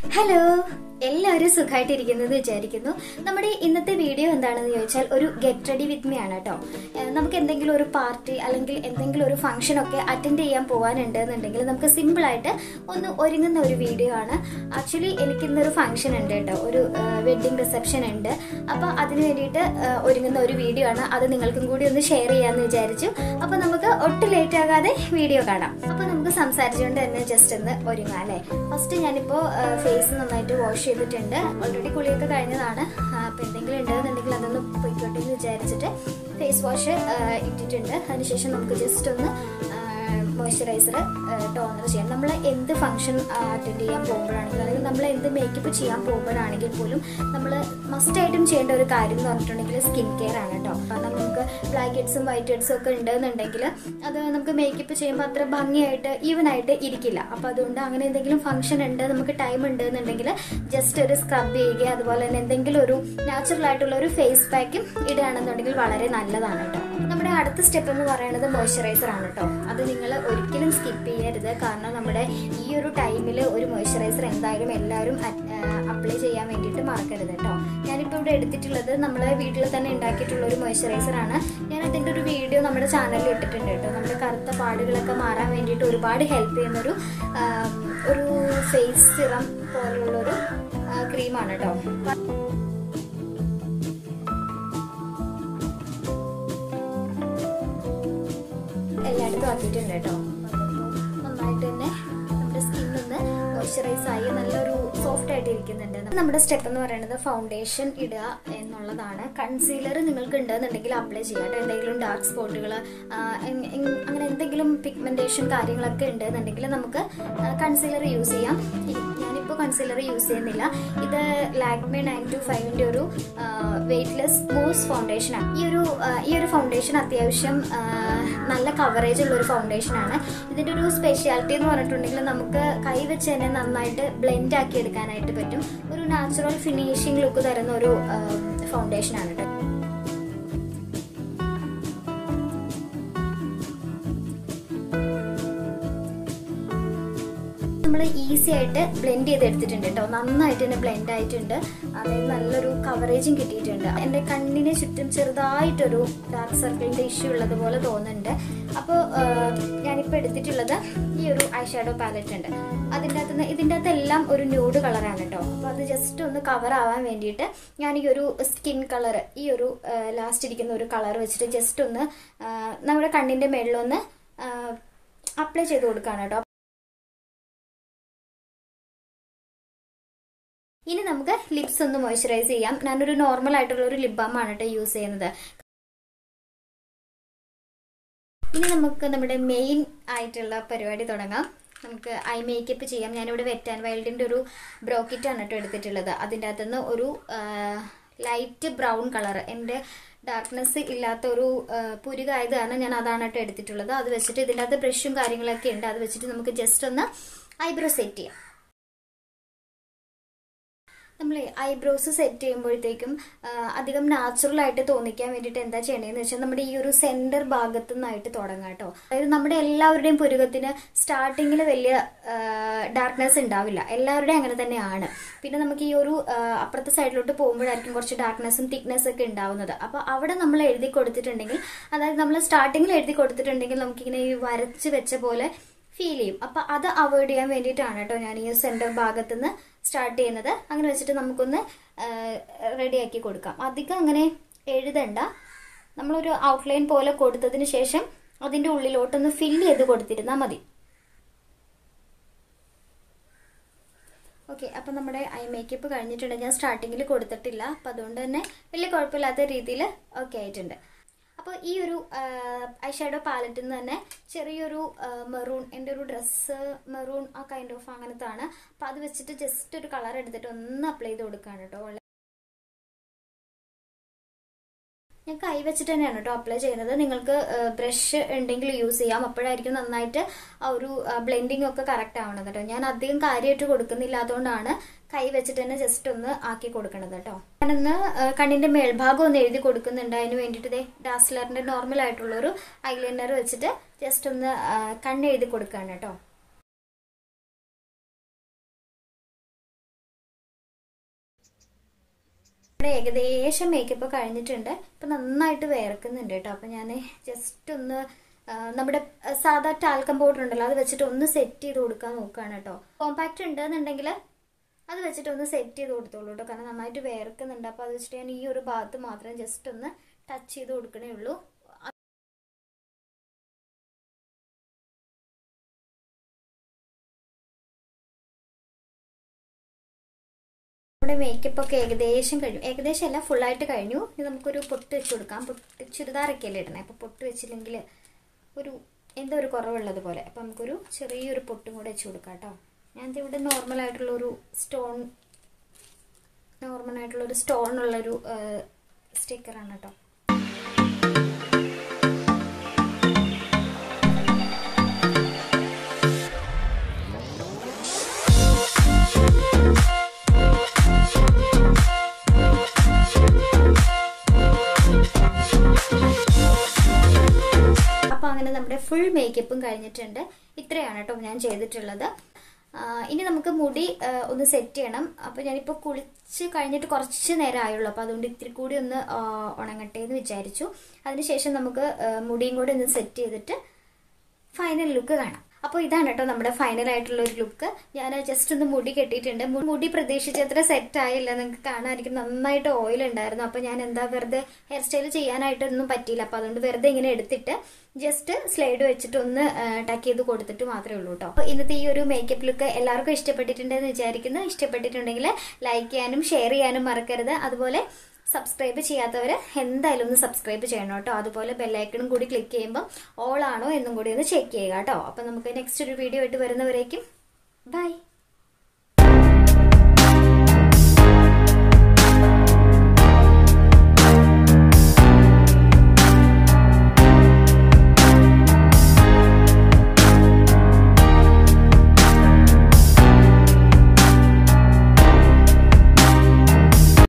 hello എല്ലാവരും സുഖമായിട്ടിരിക്കുന്നത് വിചാരിക്കുന്നു നമ്മുടെ ഇന്നത്തെ വീഡിയോ എന്താണെന്ന് ചോദിച്ചാൽ ഒരു ഗെറ്റ് റെഡി വിത്ത് മീ ആണ് കേട്ടോ ഏഹ് നമുക്ക് എന്തെങ്കിലും ഒരു പാർട്ടി അല്ലെങ്കിൽ എന്തെങ്കിലും ഒരു ഫംഗ്ഷൻ ഒക്കെ അറ്റൻഡ് ചെയ്യാൻ പോകാനുണ്ട് എന്നുണ്ടെങ്കിൽ നമുക്ക് സിമ്പിൾ ആയിട്ട് ഒന്ന് ഒരുങ്ങുന്ന ഒരു വീഡിയോ ആണ് ആക്ച്വലി എനിക്ക് ഇന്നൊരു ഫംഗ്ഷൻ ഉണ്ട് കേട്ടോ ഒരു വെഡിങ് റിസപ്ഷൻ ഉണ്ട് അപ്പോൾ അതിന് വേണ്ടിയിട്ട് ഏഹ് ഒരുങ്ങുന്ന ഒരു വീഡിയോ ആണ് അത് നിങ്ങൾക്കും കൂടി ഒന്ന് ഷെയർ ചെയ്യാമെന്ന് വിചാരിച്ചു അപ്പോൾ നമുക്ക് ഒട്ടും ലേറ്റ് ആകാതെ വീഡിയോ കാണാം അപ്പോൾ നമുക്ക് സംസാരിച്ചുകൊണ്ട് തന്നെ ജസ്റ്റ് ഒന്ന് ഒരുങ്ങാം അല്ലേ ഫസ്റ്റ് ഞാനിപ്പോൾ ഫേസ് നന്നായിട്ട് വാഷ് ചെയ്തിട്ടുണ്ട് ഓൾറെഡി കുളിയൊക്കെ കഴിഞ്ഞതാണ് അപ്പോൾ എന്തെങ്കിലും ഉണ്ടെന്നുണ്ടെങ്കിൽ അതൊന്ന് പൊയ്ക്കോട്ടെ എന്ന് വിചാരിച്ചിട്ട് ഫേസ് വാഷ് ഇട്ടിട്ടുണ്ട് അതിനുശേഷം നമുക്ക് ജസ്റ്റ് ഒന്ന് മോയ്സ്ചറൈസർ ടോണർ ചെയ്യാം നമ്മൾ എന്ത് ഫംഗ്ഷൻ അറ്റൻഡ് ചെയ്യാൻ പോകുമ്പോഴാണെങ്കിലും അല്ലെങ്കിൽ നമ്മൾ എന്ത് മേക്കപ്പ് ചെയ്യാൻ പോകുമ്പോഴാണെങ്കിൽ പോലും നമ്മൾ മസ്റ്റായിട്ടും ചെയ്യേണ്ട ഒരു കാര്യം എന്ന് പറഞ്ഞിട്ടുണ്ടെങ്കിൽ സ്കിൻ കെയർ ആണ് കേട്ടോ കാരണം നമുക്ക് ബ്ലാക്ക് ഹെഡ്സും വൈറ്റ് ഹെഡ്സും ഒക്കെ ഉണ്ടെന്നുണ്ടെങ്കിൽ അത് നമുക്ക് മേക്കപ്പ് ചെയ്യുമ്പോൾ അത്ര ഭംഗിയായിട്ട് ഈവൻ ആയിട്ട് ഇരിക്കില്ല അപ്പോൾ അതുകൊണ്ട് അങ്ങനെ എന്തെങ്കിലും ഫംഗ്ഷൻ ഉണ്ട് നമുക്ക് ടൈം ഉണ്ട് എന്നുണ്ടെങ്കിൽ ജസ്റ്റ് ഒരു സ്ക്രബ് ചെയ്യുക അതുപോലെ തന്നെ എന്തെങ്കിലും ഒരു നാച്ചുറൽ ആയിട്ടുള്ള ഒരു ഫേസ് പാക്കും ഇടുകയാണെന്നുണ്ടെങ്കിൽ വളരെ നല്ലതാണ് കേട്ടോ നമ്മുടെ അടുത്ത സ്റ്റെപ്പ് എന്ന് പറയുന്നത് മോയ്സ്ചറൈസർ ആണ് കേട്ടോ അത് നിങ്ങൾ ഒരിക്കലും സ്കിപ്പ് ചെയ്യരുത് കാരണം നമ്മുടെ ഈ ഒരു ടൈമിൽ ഒരു മോയ്സ്ചറൈസർ എന്തായാലും എല്ലാവരും അപ്ലൈ ചെയ്യാൻ വേണ്ടിയിട്ട് മറക്കരുത് കേട്ടോ ഞാനിപ്പോൾ ഇവിടെ എടുത്തിട്ടുള്ളത് നമ്മൾ വീട്ടിൽ തന്നെ ഉണ്ടാക്കിയിട്ടുള്ള ഒരു മോയ്സ്ചറൈസർ ആണ് ഞാൻ അതിൻ്റെ ഒരു വീഡിയോ നമ്മുടെ ചാനലിൽ ഇട്ടിട്ടുണ്ട് കേട്ടോ നമ്മുടെ കറുത്ത പാടുകളൊക്കെ മാറാൻ വേണ്ടിയിട്ട് ഒരുപാട് ഹെൽപ്പ് ചെയ്യുന്നൊരു ആം, ഒരു ഫേസ് സിറം പോലുള്ളൊരു ക്രീമാണ് കേട്ടോ എല്ലായിടത്തും ആക്കിയിട്ടുണ്ട് കേട്ടോ നന്നായിട്ട് തന്നെ നമ്മുടെ സ്കിൻ ഒന്ന് മോയ്സ്ചറൈസ് ആയി നല്ലൊരു സോഫ്റ്റ് ആയിട്ട് ഇരിക്കുന്നുണ്ട് നമ്മുടെ സ്റ്റെപ്പ് എന്ന് പറയുന്നത് ഫൗണ്ടേഷൻ ഇടുക എന്നുള്ളതാണ് കൺസീലർ നിങ്ങൾക്ക് ഉണ്ടെന്നുണ്ടെങ്കിൽ അപ്ലൈ ചെയ്യാം കേട്ടോ എന്തെങ്കിലും ഡാർക്ക് സ്പോട്ടുകൾ അങ്ങനെ എന്തെങ്കിലും പിഗ്മെന്റേഷൻ കാര്യങ്ങളൊക്കെ ഉണ്ടെന്നുണ്ടെങ്കിൽ നമുക്ക് കൺസീലർ യൂസ് ചെയ്യാം ഇ- ഞാനിപ്പോൾ കൺസീലർ യൂസ് ചെയ്യുന്നില്ല ഇത് ലാക്മേ നയൻ ടു ഫൈവിൻ്റെ ഒരു വെയ്റ്റ്ലെസ് മൂസ് ഫൗണ്ടേഷൻ ആണ് ഈ ഒരു ആ, ഈ ഒരു ഫൗണ്ടേഷൻ അത്യാവശ്യം ആ, നല്ല കവറേജ് ഉള്ള ഒരു ഫൗണ്ടേഷൻ ആണ് ഇതിന്റെ ഒരു സ്പെഷ്യാലിറ്റി എന്ന് പറഞ്ഞിട്ടുണ്ടെങ്കിൽ നമുക്ക് കൈ വെച്ച് തന്നെ നന്നായിട്ട് ബ്ലെൻഡ് ആക്കി എടുക്കാനായിട്ട് പറ്റും ഒരു നാച്ചുറൽ ഫിനിഷിംഗ് ലുക്ക് തരുന്ന ഒരു ഫൗണ്ടേഷൻ ആണ് കേട്ടോ നമ്മൾ ഈസി ആയിട്ട് ബ്ലെൻഡ് ചെയ്ത് എടുത്തിട്ടുണ്ട് കേട്ടോ നന്നായിട്ട് തന്നെ ബ്ലെൻഡ് ആയിട്ടുണ്ട് അതായത് നല്ലൊരു കവറേജും കിട്ടിയിട്ടുണ്ട് എൻ്റെ കണ്ണിന് ചുറ്റും ചെറുതായിട്ടൊരു ഡാർക്ക് സർക്കിളിൻ്റെ ഇഷ്യൂ ഉള്ളതുപോലെ തോന്നുന്നുണ്ട് അപ്പോൾ ഞാനിപ്പോൾ എടുത്തിട്ടുള്ളത് ഈ ഒരു ഐ ഷാഡോ പാലറ്റ് ഉണ്ട് അതിൻ്റെ അകത്ത് നിന്ന് ഇതിൻ്റെ അകത്തെല്ലാം ഒരു ന്യൂഡ് കളറാണ് കേട്ടോ അപ്പോൾ അത് ജസ്റ്റ് ഒന്ന് കവർ ആവാൻ വേണ്ടിയിട്ട് ഞാൻ ഈ ഒരു സ്കിൻ കളർ ഈ ഒരു ലാസ്റ്റ് ഇരിക്കുന്ന ഒരു കളർ വെച്ചിട്ട് ജസ്റ്റ് ഒന്ന് ആ, നമ്മുടെ കണ്ണിൻ്റെ മേളിലൊന്ന് അപ്ലൈ ചെയ്ത് കൊടുക്കുകയാണ് കേട്ടോ ഇനി നമുക്ക് ലിപ്സ് ഒന്ന് മോയ്സ്ചറൈസ് ചെയ്യാം ഞാനൊരു നോർമൽ ആയിട്ടുള്ള ഒരു ലിപ് ബാം ആണ് കേട്ടോ യൂസ് ചെയ്യുന്നത് ഇനി നമുക്ക് നമ്മുടെ മെയിൻ ആയിട്ടുള്ള പരിപാടി തുടങ്ങാം നമുക്ക് ഐ മേക്കപ്പ് ചെയ്യാം ഞാനിവിടെ വെറ്റ് ആൻഡ് വൈൽഡിൻ്റെ ഒരു ബ്രോക്കറ്റ് ആണ് കേട്ടോ എടുത്തിട്ടുള്ളത് അതിൻ്റെ അകത്തുനിന്ന് ഒരു ലൈറ്റ് ബ്രൗൺ കളർ എൻ്റെ ഡാർക്ക്നെസ് ഇല്ലാത്ത ഒരു ആ, പുരുകായത് കാരണം ഞാൻ അതാണ് കേട്ടോ എടുത്തിട്ടുള്ളത് അത് വെച്ചിട്ട് ഇതിൻ്റെ അകത്ത് ബ്രഷും കാര്യങ്ങളൊക്കെ ഉണ്ട് അത് വെച്ചിട്ട് നമുക്ക് ജസ്റ്റ് ഒന്ന് ഐബ്രോ സെറ്റ് ചെയ്യാം നമ്മൾ ഐബ്രോസ് സെറ്റ് ചെയ്യുമ്പോഴത്തേക്കും ആ, അധികം നാച്ചുറൽ ആയിട്ട് തോന്നിക്കാൻ വേണ്ടിയിട്ട് എന്താ ചെയ്യണേന്ന് വെച്ചാൽ നമ്മുടെ ഈ ഒരു സെന്റർ ഭാഗത്തു നിന്നായിട്ട് തുടങ്ങാം കേട്ടോ അതായത് നമ്മുടെ എല്ലാവരുടെയും പുരുകത്തിന് സ്റ്റാർട്ടിങ്ങിൽ വലിയ ഡാർക്ക്നെസ് ഉണ്ടാവില്ല എല്ലാവരുടെയും അങ്ങനെ തന്നെയാണ് പിന്നെ നമുക്ക് ഈ ഒരു ആ, അപ്പുറത്തെ സൈഡിലോട്ട് പോകുമ്പോഴായിരിക്കും കുറച്ച് ഡാർക്ക്നെസ്സും തിക്നെസ് ഒക്കെ ഉണ്ടാവുന്നത് അപ്പോൾ അവിടെ നമ്മൾ എഴുതി കൊടുത്തിട്ടുണ്ടെങ്കിൽ അതായത് നമ്മൾ സ്റ്റാർട്ടിങ്ങിൽ എഴുതി കൊടുത്തിട്ടുണ്ടെങ്കിൽ നമുക്കിങ്ങനെ ഈ വരച്ച് വെച്ച പോലെ ഫീൽ ചെയ്യും അപ്പൊ അത് അവോയ്ഡ് ചെയ്യാൻ വേണ്ടിയിട്ടാണ് കേട്ടോ ഞാൻ ഈ സെന്റർ ഭാഗത്ത് നിന്ന് സ്റ്റാർട്ട് ചെയ്യുന്നത് അങ്ങനെ വെച്ചിട്ട് നമുക്കൊന്ന് റെഡിയാക്കി കൊടുക്കാം അധികം അങ്ങനെ എഴുതണ്ട നമ്മളൊരു ഔട്ട്ലൈൻ പോലെ കൊടുത്തതിന് ശേഷം അതിൻ്റെ ഉള്ളിലോട്ടൊന്ന് ഫില്ല് ചെയ്ത് കൊടുത്തിരുന്നാൽ മതി ഓക്കെ അപ്പം നമ്മുടെ ഐ മേക്കപ്പ് കഴിഞ്ഞിട്ടുണ്ട് ഞാൻ സ്റ്റാർട്ടിങ്ങിൽ കൊടുത്തിട്ടില്ല അപ്പം അതുകൊണ്ട് തന്നെ വലിയ കുഴപ്പമില്ലാത്ത രീതിയിൽ ഓക്കെ ആയിട്ടുണ്ട് അപ്പോൾ ഈ ഒരു ഐ ഷാഡോ പാലറ്റിൽ നിന്ന് തന്നെ ചെറിയൊരു മെറൂൺ എൻ്റെ ഒരു ഡ്രസ്സ് മെറൂൺ ആ കൈൻഡ് ഓഫ് അങ്ങനത്തെ ആണ് അപ്പോൾ അത് വെച്ചിട്ട് ജസ്റ്റ് ഒരു കളർ എടുത്തിട്ട് ഒന്ന് അപ്ലൈ ചെയ്ത് കൊടുക്കുകയാണ് കേട്ടോ വളരെ ഞാൻ കൈ വെച്ചിട്ട് തന്നെയാണ് കേട്ടോ അപ്ലൈ ചെയ്യുന്നത് നിങ്ങൾക്ക് ബ്രഷ് ഉണ്ടെങ്കിൽ യൂസ് ചെയ്യാം അപ്പോഴായിരിക്കും നന്നായിട്ട് ആ ഒരു ബ്ലെൻഡിങ് ഒക്കെ കറക്റ്റ് ആവണത് കേട്ടോ ഞാൻ അധികം കാര്യമായിട്ട് കൊടുക്കുന്നില്ല അതുകൊണ്ടാണ് കൈ വെച്ചിട്ട് തന്നെ ജസ്റ്റ് ഒന്ന് ആക്കി കൊടുക്കണത് കേട്ടോ ഞാനൊന്ന് ആ, കണ്ണിന്റെ മേൽഭാഗം ഒന്ന് എഴുതി കൊടുക്കുന്നുണ്ട് അതിന് വേണ്ടിയിട്ട് ദേ ഡാസ്ലറിന്റെ നോർമൽ ആയിട്ടുള്ള ഒരു ഐലൈനർ വെച്ചിട്ട് ജസ്റ്റ് ഒന്ന് ആ, കണ്ണെഴുതി കൊടുക്കുകയാണ് കേട്ടോ ഇവിടെ ഏകദേശം മേക്കപ്പ് കഴിഞ്ഞിട്ടുണ്ട് ഇപ്പൊ നന്നായിട്ട് വേർക്കുന്നുണ്ട് കേട്ടോ അപ്പൊ ഞാൻ ജസ്റ്റ് ഒന്ന് ആ, നമ്മുടെ ആ, സാധാ ടാൽക്കം പൗഡർ ഉണ്ടല്ലോ അത് വെച്ചിട്ട് ഒന്ന് സെറ്റ് ചെയ്ത് കൊടുക്കാൻ നോക്കുകയാണ് കേട്ടോ കോമ്പാക്ട് ഉണ്ടെന്നുണ്ടെങ്കിൽ അത് വെച്ചിട്ട് ഒന്ന് സെറ്റ് ചെയ്ത് കൊടുത്തോളൂ കേട്ടോ കാരണം നന്നായിട്ട് വേർക്കുന്നുണ്ട് അപ്പോൾ അത് വെച്ചിട്ട് ഞാൻ ഈ ഒരു ഭാഗത്ത് മാത്രം ജസ്റ്റ് ഒന്ന് ടച്ച് ചെയ്ത് കൊടുക്കണേ ഉള്ളൂ നമ്മുടെ മേക്കപ്പ് ഒക്കെ ഏകദേശം കഴിഞ്ഞു ഏകദേശം അല്ല ഫുള്ളായിട്ട് കഴിഞ്ഞു ഇനി നമുക്കൊരു പൊട്ട് വെച്ച് കൊടുക്കാം പൊട്ട് ചുരിദാറൊക്കെ അല്ലേ ഇടണേ അപ്പോൾ പൊട്ട് വെച്ചില്ലെങ്കിൽ ഒരു എന്തോ ഒരു കുറവുള്ളത് പോലെ അപ്പം നമുക്കൊരു ചെറിയൊരു പൊട്ടും കൂടെ വെച്ച് കൊടുക്കാം കേട്ടോ ഞാൻ ഇവിടെ നോർമൽ ആയിട്ടുള്ള ഒരു സ്റ്റോൺ നോർമൽ ആയിട്ടുള്ള ഒരു സ്റ്റോൺ ഉള്ളൊരു സ്റ്റിക്കറാണ് കേട്ടോ അപ്പോൾ അങ്ങനെ നമ്മുടെ ഫുൾ മേക്കപ്പും കഴിഞ്ഞിട്ടുണ്ട് ഇത്രയാണ് കേട്ടോ ഞാൻ ചെയ്തിട്ടുള്ളത് ആ, ഇനി നമുക്ക് മുടി ആ, ഒന്ന് സെറ്റ് ചെയ്യണം അപ്പോൾ ഞാനിപ്പോൾ കുളിച്ച് കഴിഞ്ഞിട്ട് കുറച്ച് നേരം ആയുള്ളൂ അപ്പോൾ അതുകൊണ്ട് ഇത്തിരി കൂടി ഒന്ന് ആ, ഉണങ്ങട്ടെ എന്ന് വിചാരിച്ചു അതിനുശേഷം നമുക്ക് ആ, മുടിയും കൂടി ഒന്ന് സെറ്റ് ചെയ്തിട്ട് ഫൈനൽ ലുക്ക് കാണാം അപ്പോൾ ഇതാണ് കേട്ടോ നമ്മുടെ ഫൈനൽ ആയിട്ടുള്ള ഒരു ലുക്ക് ഞാൻ ജസ്റ്റ് ഒന്ന് മുടി കെട്ടിയിട്ടുണ്ട് മു- മുടി പ്രതീക്ഷിച്ചത്ര സെറ്റ് ആയില്ല നിങ്ങൾക്ക് കാണാനായിരിക്കും നന്നായിട്ട് ഓയിൽ ഉണ്ടായിരുന്നു അപ്പോൾ ഞാൻ എന്താ വെറുതെ ഹെയർ സ്റ്റൈൽ ചെയ്യാനായിട്ടൊന്നും പറ്റിയില്ല അപ്പോൾ അതുകൊണ്ട് വെറുതെ ഇങ്ങനെ എടുത്തിട്ട് ജസ്റ്റ് സ്ലൈഡ് വെച്ചിട്ട് ഒന്ന് ടക്ക് ചെയ്ത് കൊടുത്തിട്ട് മാത്രമേ ഉള്ളൂ കേട്ടോ അപ്പോൾ ഇന്നത്തെ ഈ ഒരു മേക്കപ്പ് ലുക്ക് എല്ലാവർക്കും ഇഷ്ടപ്പെട്ടിട്ടുണ്ടെന്ന് വിചാരിക്കുന്നു ഇഷ്ടപ്പെട്ടിട്ടുണ്ടെങ്കിൽ ലൈക്ക് ചെയ്യാനും ഷെയർ ചെയ്യാനും മറക്കരുത് അതുപോലെ സബ്സ്ക്രൈബ് ചെയ്യാത്തവർ എന്തായാലും ഒന്ന് സബ്സ്ക്രൈബ് ചെയ്യണം കേട്ടോ അതുപോലെ ബെല്ലൈക്കണും കൂടി ക്ലിക്ക് ചെയ്യുമ്പോൾ ഓൾ ആണോ എന്നും കൂടി ഒന്ന് ചെക്ക് ചെയ്യുക കേട്ടോ അപ്പം നമുക്ക് നെക്സ്റ്റ് ഒരു വീഡിയോ ആയിട്ട് വരുന്നവരേക്കും ബൈ